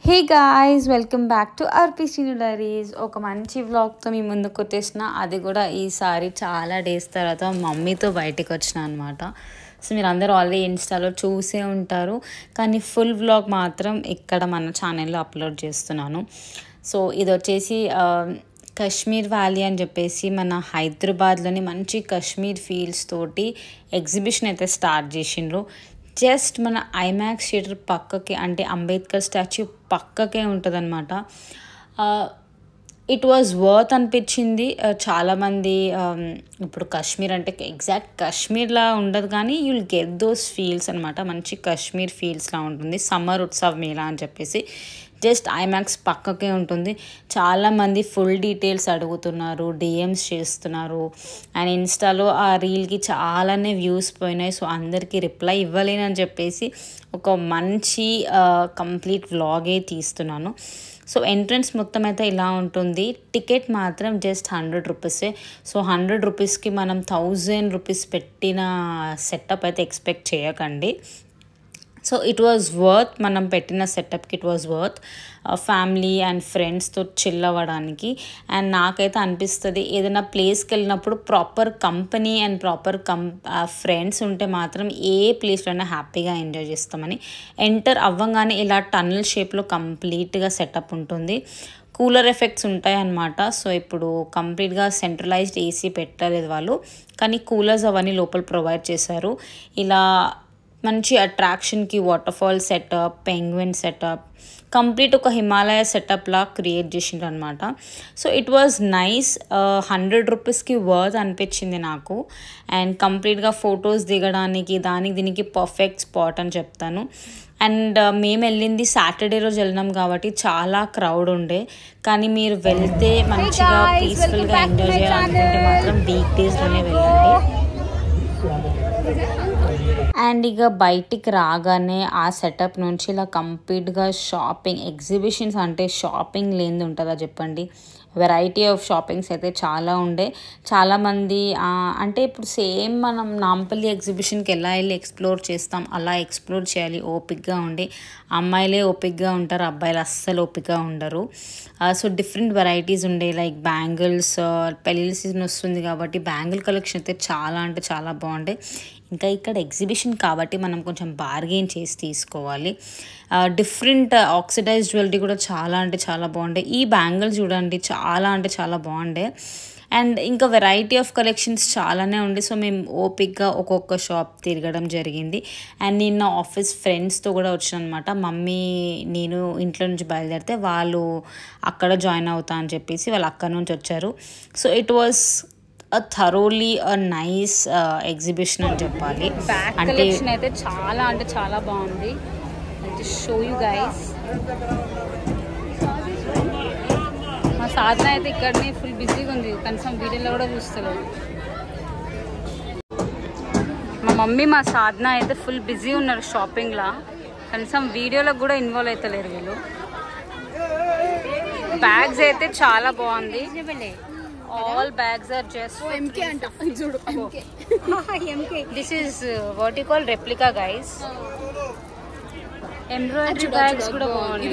Hey guys welcome back to RPC diaries ఒక మంచి వ్లాగ్తో మీ ముందుకు వచ్చేసిన అది కూడా ఈసారి చాలా డేస్ తర్వాత మమ్మీతో బయటికి వచ్చిన అనమాట సో మీరు అందరూ ఆల్రెడీ ఇన్స్టాలో చూసే ఉంటారు కానీ ఫుల్ వ్లాగ్ మాత్రం ఇక్కడ మన ఛానల్లో అప్లోడ్ చేస్తున్నాను సో ఇది వచ్చేసి ఆ, కశ్మీర్ వ్యాలీ అని చెప్పేసి మన హైదరాబాద్లోని మంచి కశ్మీర్ ఫీల్స్ తోటి ఎగ్జిబిషన్ అయితే స్టార్ట్ చేసిండ్రు జస్ట్ మన ఐమాక్స్ థియేటర్ పక్కకి అంటే అంబేద్కర్ స్టాచ్యూ పక్కకే ఉంటుందన్నమాట ఇట్ వాజ్ వర్త్ అనిపించింది ఆ, చాలామంది ఆమ్, ఇప్పుడు కాశ్మీర్ అంటే ఎగ్జాక్ట్ కాశ్మీర్లా ఉండదు కానీ యుల్ గెట్ దోస్ ఫీల్స్ అనమాట మంచి కాశ్మీర్ ఫీల్స్లా ఉంటుంది సమ్మర్ ఉత్సవ్ మేళా అని చెప్పేసి జస్ట్ ఐమాక్స్ పక్కకే ఉంటుంది చాలామంది ఫుల్ డీటెయిల్స్ అడుగుతున్నారు డిఎమ్స్ చేస్తున్నారు అండ్ ఇన్స్టాలో ఆ రీల్కి చాలానే వ్యూస్ పోయినాయి సో అందరికీ రిప్లై ఇవ్వలేనని చెప్పేసి ఒక మంచి కంప్లీట్ వ్లాగే తీస్తున్నాను సో ఎంట్రన్స్ మొత్తం అయితే ఇలా ఉంటుంది టికెట్ మాత్రం జస్ట్ హండ్రెడ్ రూపీసే సో హండ్రెడ్ రూపీస్కి మనం థౌజండ్ రూపీస్ పెట్టిన సెటప్ అయితే ఎక్స్పెక్ట్ చేయకండి సో ఇట్ వాజ్ వర్త్ మనం పెట్టిన సెటప్కి it was worth family and ఫ్రెండ్స్తో చిల్ అవ్వడానికి అండ్ నాకైతే అనిపిస్తుంది ఏదైనా ప్లేస్కి వెళ్ళినప్పుడు ప్రాపర్ కంపెనీ అండ్ ప్రాపర్ కం ఫ్రెండ్స్ ఉంటే మాత్రం ఏ ప్లేస్లోనే హ్యాపీగా ఎంజాయ్ చేస్తామని ఎంటర్ అవ్వగానే ఇలా టన్నల్ షేప్లో కంప్లీట్గా సెటప్ ఉంటుంది కూలర్ ఎఫెక్ట్స్ ఉంటాయి అన్నమాట సో ఇప్పుడు కంప్లీట్గా సెంట్రలైజ్డ్ ఏసీ పెట్టలేదు వాళ్ళు కానీ కూలర్స్ అవన్నీ లోపల ప్రొవైడ్ చేశారు ఇలా మంచి అట్రాక్షన్కి waterfall setup penguin setup complete ఒక హిమాలయ సెటప్లా క్రియేట్ చేసిండ్రు అనమాట so it was nice hundred రూపీస్కి వర్త్ అనిపించింది నాకు అండ్ కంప్లీట్గా ఫొటోస్ దిగడానికి దానికి దీనికి పర్ఫెక్ట్ స్పాట్ అని చెప్తాను అండ్ మేము వెళ్ళింది సాటర్డే రోజు వెళ్ళినాం కాబట్టి చాలా క్రౌడ్ ఉండే కానీ మీరు వెళ్తే మంచిగా పీస్ఫుల్గా ఎంజాయ్ చేయాలనుకుంటే మాత్రం వీక్ డేస్లోనే వెళ్ళండి అండ్ ఇక బయటికి రాగానే ఆ సెటప్ నుంచి ఇలా కంప్లీట్గా షాపింగ్ ఎగ్జిబిషన్స్ అంటే షాపింగ్ లేనిది ఉంటుందా చెప్పండి వెరైటీ ఆఫ్ షాపింగ్స్ అయితే చాలా ఉండే చాలామంది ఆ, అంటే ఇప్పుడు సేమ్ మనం నాంపల్లి ఎగ్జిబిషన్కి ఎలా వెళ్ళి ఎక్స్ప్లోర్ చేస్తాం అలా ఎక్స్ప్లోర్ చేయాలి ఓపిక్గా ఉండి అమ్మాయిలే ఓపిక్గా ఉంటారు అబ్బాయిలు అస్సలు ఓపిక్గా ఉండరు సో డిఫరెంట్ వెరైటీస్ ఉండే లైక్ బ్యాంగిల్స్ పెళ్ళిళ్ళ సీజన్ వస్తుంది కాబట్టి బ్యాంగిల్ కలెక్షన్ అయితే చాలా అంటే చాలా బాగుండే ఇంకా ఇక్కడ ఎగ్జిబిషన్ కాబట్టి మనం కొంచెం బార్గెన్ చేసి తీసుకోవాలి డిఫరెంట్ ఆక్సిడైజ్ జ్యువెలరీ కూడా చాలా అంటే చాలా బాగుండే ఈ బ్యాంగిల్ చూడండి చాలా అంటే చాలా బాగుండే అండ్ ఇంకా వెరైటీ ఆఫ్ కలెక్షన్స్ చాలానే ఉండే సో మేము ఓపిక్గా ఒక్కొక్క షాప్ తిరగడం జరిగింది అండ్ నిన్న ఆఫీస్ ఫ్రెండ్స్తో కూడా వచ్చాను అనమాట మమ్మీ నేను ఇంట్లో నుంచి బయలుదేరితే వాళ్ళు అక్కడ జాయిన్ అవుతా అని చెప్పేసి వాళ్ళు అక్కడ నుంచి వచ్చారు so it was uh thoroughly uh nice exhibition అని చెప్పాలి బ్యాక్ అంటే కలెక్షన్ అయితే చాలా అంటే చాలా బాగుంది అయితే షో యూ గైస్ మా సాధన అయితే ఇక్కడనే ఫుల్ బిజీగా ఉంది కనీసం వీడియోలో కూడా చూస్తలేదు మా మమ్మీ మా సాధన అయితే ఫుల్ బిజీ ఉన్నారు షాపింగ్లా కనీసం వీడియోలో కూడా ఇన్వాల్వ్ అవుతలేరు వీళ్ళు బ్యాగ్స్ అయితే చాలా బాగుంది all bags are just this is what you call replica guys embroidery bags కూడా బాగున్నాయి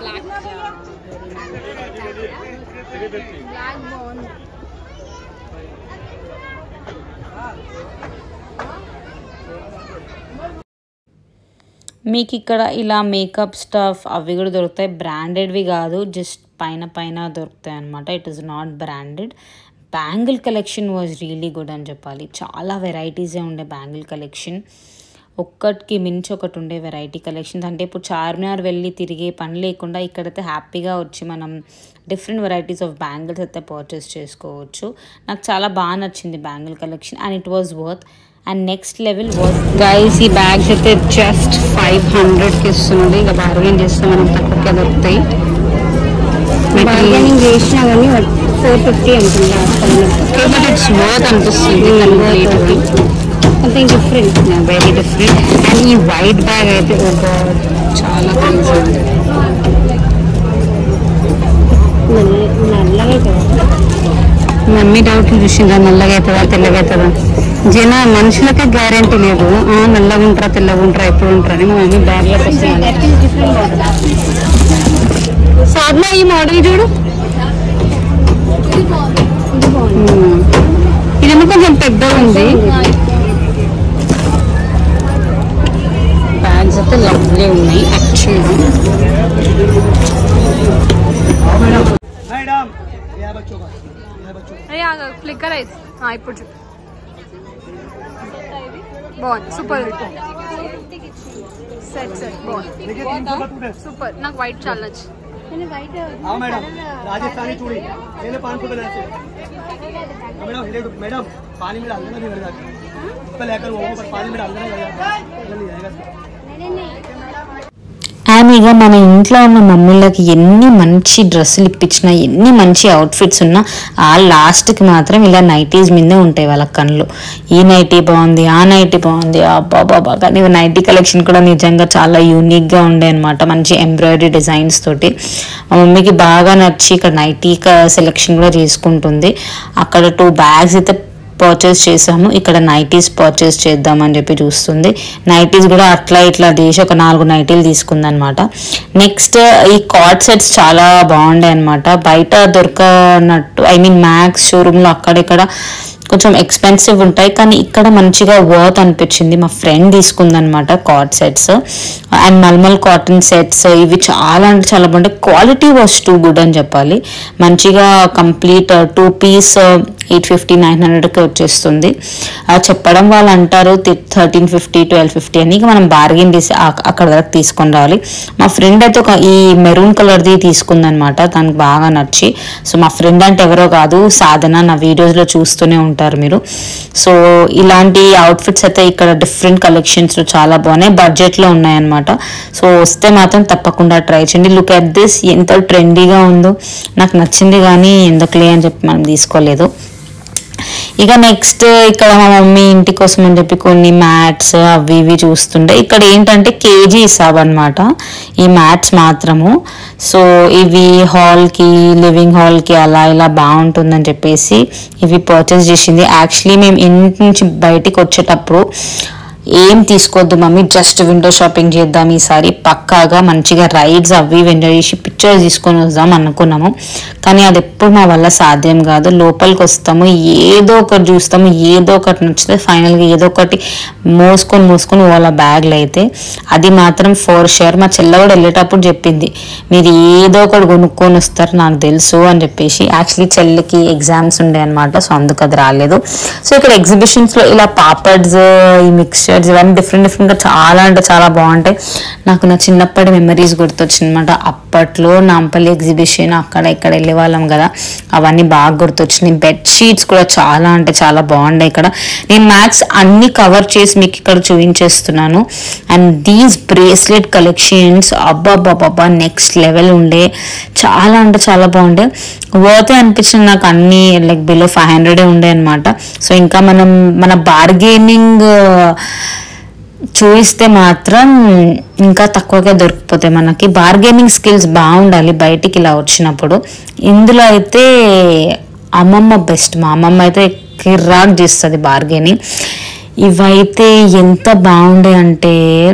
మీకు ఇక్కడ ఇలా మేకప్ స్టఫ్ అవి కూడా దొరుకుతాయి బ్రాండెడ్వి కాదు జస్ట్ పైన పైన దొరుకుతాయి అనమాట it is not branded bangle collection was really good అని చెప్పాలి చాలా వెరైటీసే ఉండే బ్యాంగిల్ కలెక్షన్ ఒక్కటికి మించి ఒకటి ఉండే వెరైటీ కలెక్షన్స్ అంటే ఇప్పుడు చార్మినార్ వెళ్ళి తిరిగే పని లేకుండా ఇక్కడైతే హ్యాపీగా వచ్చి మనం డిఫరెంట్ వెరైటీస్ ఆఫ్ బ్యాంగిల్స్ అయితే పర్చేస్ చేసుకోవచ్చు నాకు చాలా బాగా నచ్చింది bangle collection and it was worth and next level was guys ఈ బ్యాగ్స్ అయితే జస్ట్ ఫైవ్ హండ్రెడ్కి ఇస్తున్నది ఇక బార్గెన్ చేస్తే మనం తక్కువగా దొరుకుతాయి బార్గెనింగ్ చేసినా కానీ ఫోర్ ఫిఫ్టీ అంటుందా బట్ ఇట్స్ వర్త్ అనిపిస్తుంది something different very different and ఈ వైట్ బ్యాగ్ అయితే ఓ గాడ్ చాలా క్రేజీ ఉంది నల్లగా కదా మమ్మీ డౌట్ చూసిందా నల్లగా అవుతుందా తెల్లగా అవుతుందా జన మనుషులకే గ్యారంటీ లేదు ఆ, నల్లగా ఉంటారా తెల్లగా ఉంటారా ఎప్పుడు ఉంటారా అని మా మమ్మీ బ్యాగ్లోకి వస్తుంది డిఫరెంట్ సాధన ఈ మోడల్ చూడు మ్మ్. ఇదేమో కొంచెం పెద్దగా ఉంది బ్యాగ్స్ అయితే లవ్లీ ఉన్నాయి యాక్చువల్గా मैडम यह बच्चों का यह बच्चों का ఫ్లిక్కర్ అయితే ఇప్పుడు చూ బాగుంది సూపర్ సెట్ సెట్ బాగుంది देखिए तीन सौ का सूट है సూపర్ నాకు వైట్ చాలా నచ్చింది हाँ मैडम राजस्थानी चूड़ी ये ले पाँच सौ रुपये से हाँ, मैडम हिले तो- मैडम पानी में डाल देना नहीं जाता इसको लेकर वो ऊपर पानी में डाल देना नहीं जाता नहीं जाएगा ఆమె ఇక మన ఇంట్లో ఉన్న మమ్మీలకి ఎన్ని మంచి డ్రెస్సులు ఇప్పించినా ఎన్ని మంచి అవుట్ఫిట్స్ ఉన్నా ఆ లాస్ట్కి మాత్రం ఇలా నైటీస్ మీదే ఉంటాయి వాళ్ళ కళ్ళు ఈ నైటీ బాగుంది ఆ నైటీ బాగుంది అబ్బా బాబా కానీ నైటీ కలెక్షన్ కూడా నిజంగా చాలా యూనిక్గా ఉండే అనమాట మంచి ఎంబ్రాయిడరీ డిజైన్స్ తోటి మా మమ్మీకి బాగా నచ్చి ఇక్కడ నైటీ సెలెక్షన్ కూడా చేసుకుంటుంది అక్కడ టూ బ్యాగ్స్ అయితే పర్చేస్ చేసాము ఇక్కడ నైటీస్ పర్చేస్ చేద్దామని చెప్పి చూస్తుంది నైటీస్ కూడా అట్లా ఇట్లా తీసి ఒక నాలుగు నైటీలు తీసుకుందనమాట నెక్స్ట్ ఈ కార్డ్ సెట్స్ చాలా బాగుండే అనమాట బయట దొరకనట్టు ఐ మీన్ మ్యాక్స్ షోరూంలో అక్కడిక్కడ కొంచెం ఎక్స్పెన్సివ్ ఉంటాయి కానీ ఇక్కడ మంచిగా వర్త్ అనిపించింది మా ఫ్రెండ్ తీసుకుందనమాట కార్డ్ సెట్స్ అండ్ మల్మల్ కాటన్ సెట్స్ ఇవి చాలా అంటే చాలా బాగుంటాయి క్వాలిటీ వాస్ టూ గుడ్ అని చెప్పాలి మంచిగా complete two piece eight fifty nine హండ్రెడ్కి వచ్చేస్తుంది ఆ చెప్పడం వాళ్ళు అంటారు థర్టీన్ ఫిఫ్టీ ట్వెల్వ్ ఫిఫ్టీ అని ఇక మనం బార్గెన్ చేసి ఆ- అక్కడ వరకు తీసుకొని రావాలి మా ఫ్రెండ్ అయితే ఒక ఈ మెరూన్ కలర్ది తీసుకుందనమాట దానికి బాగా నచ్చి సో మా ఫ్రెండ్ అంటే ఎవరో కాదు సాధన నా వీడియోస్లో చూస్తూనే ఉంటారు మీరు సో ఇలాంటి అవుట్ఫిట్స్ అయితే ఇక్కడ డిఫరెంట్ కలెక్షన్స్ చాలా బాగున్నాయి బడ్జెట్లో ఉన్నాయన్నమాట సో వస్తే మాత్రం తప్పకుండా ట్రై చేయండి లుక్ అట్ దిస్ ఎంత ట్రెండీగా ఉందో నాకు నచ్చింది కానీ ఎందుకులే అని చెప్పి మనం తీసుకోలేదు ఇక నెక్స్ట్ ఇక్కడ మా మమ్మీ ఇంటి కోసం అని చెప్పి కొన్ని మ్యాట్స్ అవి ఇవి చూస్తుండే ఇక్కడ ఏంటంటే కేజీ హిసాబ్ అనమాట ఈ మ్యాట్స్ మాత్రము సో ఇవి హాల్కి లివింగ్ హాల్కి అలా ఇలా బాగుంటుందని చెప్పేసి ఇవి పర్చేస్ చేసింది యాక్చువల్లీ మేము ఇంటి నుంచి బయటికి వచ్చేటప్పుడు ఏం తీసుకోవద్దు మమ్మీ జస్ట్ విండో షాపింగ్ చేద్దాం ఈసారి పక్కాగా మంచిగా రైడ్స్ అవి ఇవి ఎంజాయ్ చేసి పిక్చర్స్ తీసుకొని వద్దాం అనుకున్నాము కానీ అది ఎప్పుడు మా వల్ల సాధ్యం కాదు లోపలికి వస్తాము ఏదో ఒకటి చూస్తాము ఏదో ఒకటి నచ్చితే ఫైనల్గా ఏదో ఒకటి మోసుకొని మోసుకొని వాళ్ళ బ్యాగ్లు అయితే అది మాత్రం ఫోర్ షేర్ మా చెల్ల కూడా వెళ్ళేటప్పుడు చెప్పింది మీరు ఏదో ఒకటి కొనుక్కొని వస్తారు నాకు తెలుసు అని చెప్పేసి యాక్చువల్లీ చెల్లికి ఎగ్జామ్స్ ఉండే అనమాట సో అందుకు అది రాలేదు సో ఇక్కడ ఎగ్జిబిషన్స్ లో ఇలా పాపడ్స్ ఈ మిక్స్చర్స్ ఇవన్నీ డిఫరెంట్ డిఫరెంట్ గా చాలా అంటే చాలా బాగుంటాయి నాకు నా చిన్నప్పటి మెమరీస్ గుర్తొచ్చింది అనమాట అప్పట్లో నాంపల్లి ఎగ్జిబిషన్ అక్కడ ఇక్కడ వెళ్ళే వాళ్ళం కదా అవన్నీ బాగా గుర్తొచ్చినాయి బెడ్ షీట్స్ కూడా చాలా అంటే చాలా బాగుంటాయి ఇక్కడ నేను మ్యాక్స్ అన్ని కవర్ చేసి మీకు ఇక్కడ చూపించేస్తున్నాను అండ్ దీస్ బ్రేస్లెట్ కలెక్షన్స్ అబ్బాబ్బాబ్బా నెక్స్ట్ లెవెల్ ఉండే చాలా అంటే చాలా బాగుండే వర్త్ అనిపించింది నాకు అన్ని లైక్ బిలో ఫైవ్ హండ్రెడే ఉండే అనమాట సో ఇంకా మనం మన బార్గెనింగ్ చూయిస్తే మాత్రం ఇంకా తక్కువగా దొరికిపోతాయి మనకి బార్గెనింగ్ స్కిల్స్ బాగుండాలి బయటికి ఇలా వచ్చినప్పుడు ఇందులో అయితే అమ్మమ్మ బెస్ట్ మా అమ్మమ్మ అయితే కిర్రాక్ చేస్తుంది బార్గెనింగ్ ఇవైతే ఎంత బాగుండే అంటే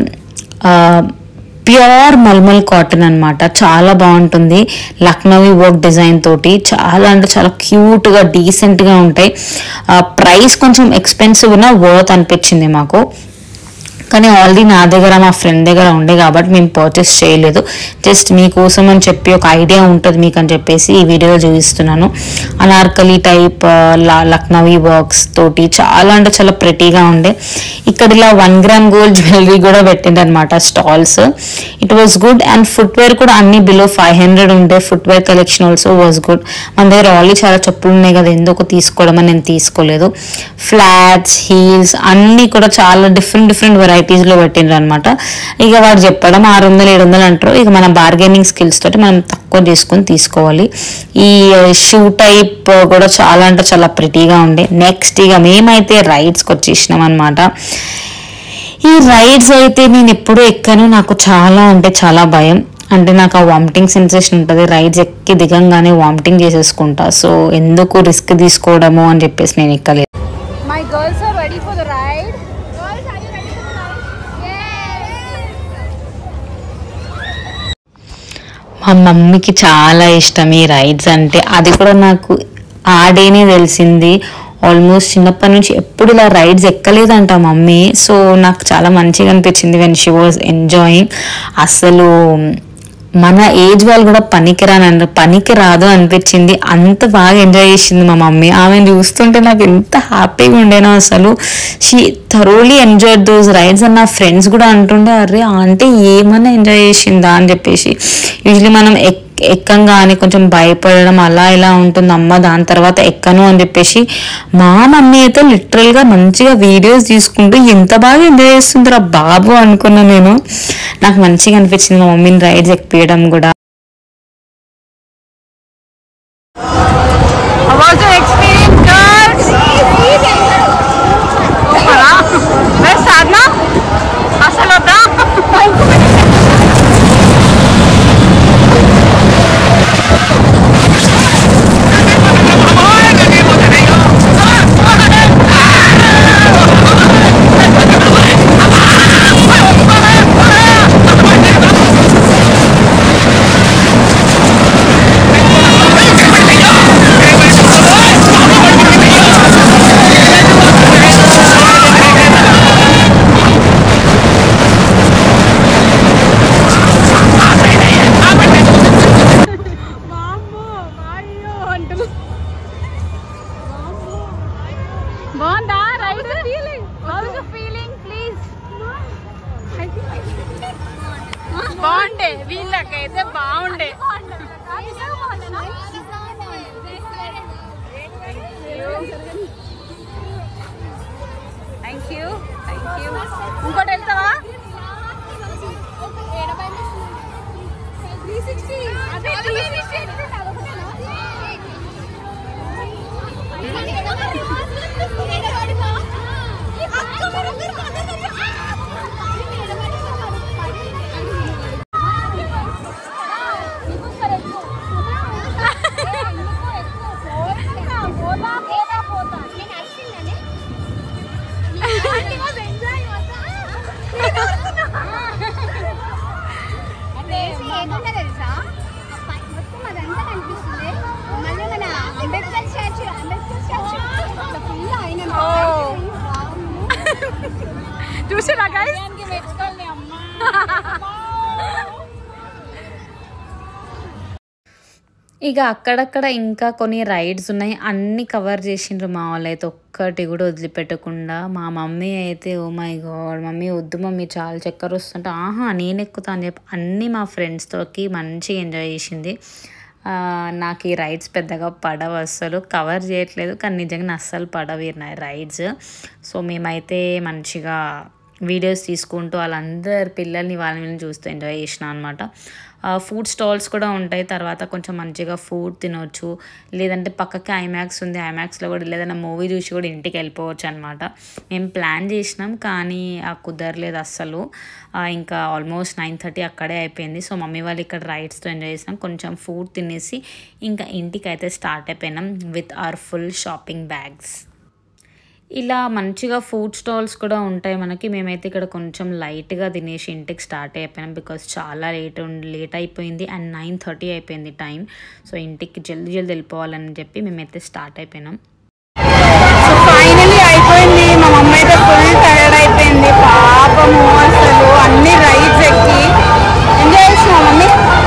ప్యూర్ మల్మల్ కాటన్ అన్నమాట చాలా బాగుంటుంది లక్నోవి వర్క్ డిజైన్ తోటి చాలా అంటే చాలా క్యూట్ గా డీసెంట్ గా ఉంటాయి ప్రైస్ కొంచెం ఎక్స్పెన్సివ్ ఉన్నా వర్త్ అనిపించింది మాకు కానీ ఆల్రెడీ నా దగ్గర మా ఫ్రెండ్ దగ్గర ఉండే కాబట్టి మేము పర్చేస్ చేయలేదు జస్ట్ మీకోసం అని చెప్పి ఒక ఐడియా ఉంటుంది మీకు అని చెప్పేసి ఈ వీడియోలో చూపిస్తున్నాను అనార్కలి టైప్ లక్నవీ వర్క్స్ తోటి చాలా అంటే చాలా ప్రెటీగా ఉండే ఇక్కడ ఇలా వన్ గ్రామ్ గోల్డ్ జ్యువెలరీ కూడా పెట్టింది అనమాట stalls it was good and footwear కూడా అన్ని బిలో ఫైవ్ హండ్రెడ్ ఉండే footwear collection also was good మన దగ్గర ఆల్రెడీ చాలా చెప్పులు ఉన్నాయి కదా ఎందుకు తీసుకోవడం అని నేను తీసుకోలేదు ఫ్లాట్స్ హీల్స్ అన్నీ కూడా చాలా డిఫరెంట్ డిఫరెంట్ వెరైటీస్లో పెట్టిండ్రు అనమాట ఇక వాడు చెప్పడం ఆరు వందలు ఏడు వందలు అంటారు ఇక మన బార్గెనింగ్ స్కిల్స్ తోటి మనం తక్కువ చేసుకొని తీసుకోవాలి ఈ షూ టైప్ కూడా చాలా అంటే చాలా ప్రిటీగా ఉండే నెక్స్ట్ ఇక మేమైతే రైడ్స్కి వచ్చేసినాం అనమాట ఈ రైడ్స్ అయితే నేను ఎప్పుడూ ఎక్కాను నాకు చాలా అంటే చాలా భయం అంటే నాకు ఆ వామిటింగ్ సెన్సేషన్ ఉంటుంది రైడ్స్ ఎక్కి దిగంగానే వామిటింగ్ చేసేసుకుంటా సో ఎందుకు రిస్క్ తీసుకోవడము అని చెప్పేసి నేను ఎక్కలేదు my girls are ready for the ride మా మమ్మీకి చాలా ఇష్టం ఈ రైడ్స్ అంటే అది కూడా నాకు ఆ డేనే తెలిసింది ఆల్మోస్ట్ చిన్నప్పటి నుంచి ఎప్పుడు ఇలా రైడ్స్ ఎక్కలేదంట మమ్మీ సో నాకు చాలా మంచిగా అనిపించింది వెన్ షీ వాజ్ ఎంజాయింగ్ అసలు మన ఏజ్ వాళ్ళు కూడా పనికిరాని పనికి రాదు అనిపించింది అంత బాగా ఎంజాయ్ చేసింది మా మమ్మీ ఆమెను చూస్తుంటే నాకు ఎంత హ్యాపీగా ఉండేనో అసలు she thoroughly enjoy those rides అని నా ఫ్రెండ్స్ కూడా అంటుండే అరే ఆంటీ ఏమన్నా ఎంజాయ్ చేసిందా అని చెప్పేసి యూజువలీ మనం ఎక్ ఎక్కంగానే కొంచెం భయపడడం అలా ఇలా ఉంటుంది అమ్మ దాని తర్వాత ఎక్కను అని చెప్పేసి మా మమ్మీ అయితే లిటరల్ గా మంచిగా వీడియోస్ తీసుకుంటూ ఎంత బాగా ఎంజాయ్ చేస్తుందిరా బాబు అనుకున్నా నేను నాకు మంచిగా అనిపించింది మా మమ్మీని రైడ్స్ ఎక్కియడం కూడా How was your experience, girls? Opera? Where's Sadhna? అసలు వద్దా బాగుందా ride feeling how is the feeling please బాగుండే వీళ్ళకైతే బాగుండే థ్యాంక్ యూ థ్యాంక్ యూ ఇంకోటి వెళ్తావా తెలుసా మొత్తం అదంతా కనిపిస్తుంది మళ్ళీ మన Ambedkar statue Ambedkar statue full ఆయన చూసిరా గైస్ ఇక అక్కడక్కడ ఇంకా కొన్ని రైడ్స్ ఉన్నాయి అన్ని కవర్ చేసిండ్రు మా వాళ్ళు అయితే ఒక్కటి కూడా వదిలిపెట్టకుండా మా మమ్మీ అయితే ఓ మై గాడ్ మమ్మీ వద్దు మమ్మీ చాలా చక్కెర వస్తుంటే ఆహా నేను ఎక్కుతా అని చెప్పి అన్నీ మా ఫ్రెండ్స్తోకి మంచిగా ఎంజాయ్ చేసింది ఆ, నాకు ఈ రైడ్స్ పెద్దగా పడవు అస్సలు కవర్ చేయట్లేదు కానీ నిజంగా అస్సలు పడవు ఈ రైడ్స్ సో మేమైతే మంచిగా వీడియోస్ తీసుకుంటూ వాళ్ళందరి పిల్లల్ని వాళ్ళని వీళ్ళని చూస్తూ ఎంజాయ్ చేసిన అనమాట ఫుడ్ స్టాల్స్ కూడా ఉంటాయి తర్వాత కొంచెం మంచిగా ఫుడ్ తినొచ్చు లేదంటే పక్కకి ఐమాక్స్ ఉంది ఐమాక్స్లో కూడా లేదన్నా మూవీ చూసి కూడా ఇంటికి వెళ్ళిపోవచ్చు అనమాట మేము ప్లాన్ చేసినాం కానీ ఆ కుదరలేదు అస్సలు ఆ, ఇంకా ఆల్మోస్ట్ నైన్ థర్టీ అక్కడే అయిపోయింది సో మమ్మీ వాళ్ళు ఇక్కడ రైడ్స్తో ఎంజాయ్ చేసినాం కొంచెం ఫుడ్ తినేసి ఇంకా ఇంటికి అయితే స్టార్ట్ అయిపోయినాం with our full shopping bags ఇలా మంచిగా ఫుడ్ స్టాల్స్ కూడా ఉంటాయి మనకి మేమైతే ఇక్కడ కొంచెం లైట్గా తినేసి ఇంటికి స్టార్ట్ అయిపోయినాం బికాస్ చాలా లేట్ ఉండి లేట్ అయిపోయింది అండ్ నైన్ థర్టీ అయిపోయింది టైం సో ఇంటికి జల్దీ జల్దీ వెళ్ళిపోవాలని చెప్పి మేమైతే స్టార్ట్ అయిపోయినాం ఫైనలీ అయిపోయింది మా మమ్మీ అయితే ఫుల్ టైర్డ్ అయిపోయింది పాపము అసలు అన్ని రైడ్స్ ఎక్కి ఎంజాయ్ చేసిన మమ్మీ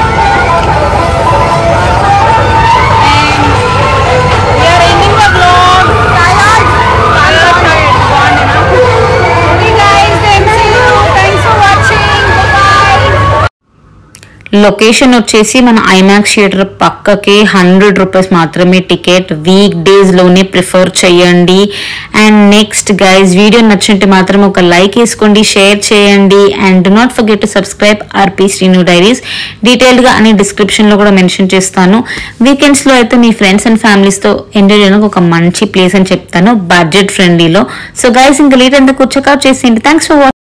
లొకేషన్ వచ్చేసి మన ఐమాక్స్ థియేటర్ పక్కకి హండ్రెడ్ రూపీస్ మాత్రమే టికెట్ వీక్ డేస్లోనే ప్రిఫర్ చేయండి అండ్ నెక్స్ట్ గైజ్ వీడియో నచ్చింటే మాత్రం ఒక లైక్ వేసుకోండి షేర్ చేయండి and do not forget to subscribe RP Srinu diaries డీటెయిల్డ్గా అని డిస్క్రిప్షన్లో కూడా మెన్షన్ చేస్తాను వీకెండ్స్లో అయితే మీ ఫ్రెండ్స్ అండ్ ఫ్యామిలీస్తో ఎంజాయ్ చేయడానికి ఒక మంచి ప్లేస్ అని చెప్తాను బడ్జెట్ ఫ్రెండ్లీలో సో గైస్ ఇంకా లేట్ అంతా చెక్అవుట్ చేసేయండి థ్యాంక్స్ ఫర్